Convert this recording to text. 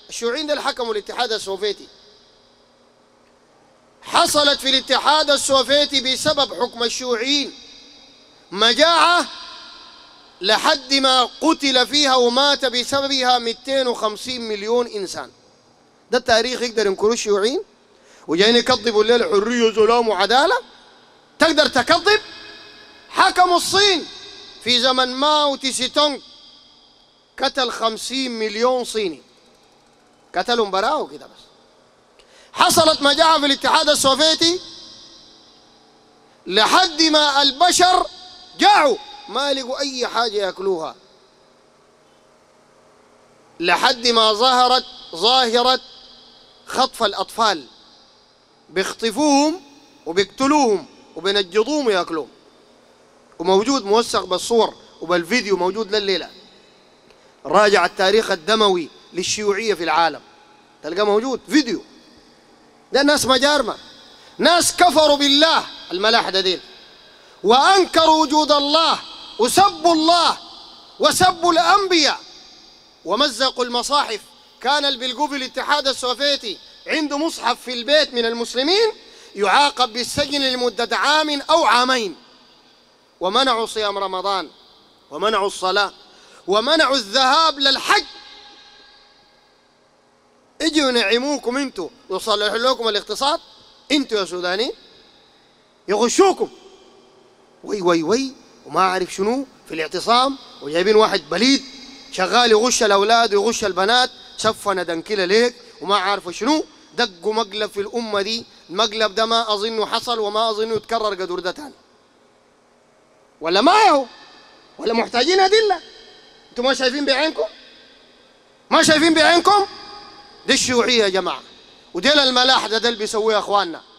الشيوعيين ده حكموا الاتحاد السوفيتي حصلت في الاتحاد السوفيتي بسبب حكم الشيوعيين مجاعة لحد ما قتل فيها ومات بسببها 250 مليون إنسان ده التاريخ يقدر ينكروا الشيوعيين وجايين يكذبوا الليل حرية سلام وعدالة تقدر تكذب حكموا الصين في زمن ماو تيسي تونغ قتل خمسين مليون صيني قتلهم براو كده بس حصلت مجاعة في الاتحاد السوفيتي لحد ما البشر جاعوا ما لقوا أي حاجة يأكلوها لحد ما ظهرت ظاهرة خطف الأطفال بيخطفوهم وبيقتلوهم وبينجضوهم وياكلوهم وموجود موثق بالصور وبالفيديو موجود لليلة راجع التاريخ الدموي للشيوعية في العالم تلقى موجود فيديو ده ناس مجارمة ناس كفروا بالله الملاحدة ديل وأنكروا وجود الله وسبوا الله وسبوا الأنبياء ومزقوا المصاحف كان اللي بيلقوه في الاتحاد السوفيتي عنده مصحف في البيت من المسلمين يعاقب بالسجن لمدة عام أو عامين ومنعوا صيام رمضان ومنعوا الصلاة ومنعوا الذهاب للحج اجوا ينعموكم انتوا ويصلحوا لكم الاقتصاد انتوا يا سودانيين يغشوكم وي وي وي وما اعرف شنو في الاعتصام وجايبين واحد بليد شغال يغش الاولاد ويغش البنات سفنا دنكله ليك وما عارف شنو دقوا مقلب في الامه دي المقلب ده ما اظنه حصل وما اظنه يتكرر قدر ده تاني ولا ما هو ولا محتاجين ادله انتم ما شايفين بعينكم ما شايفين بعينكم دي الشيوعيه يا جماعه وديل الملاحده ده اللي بيسويها اخواننا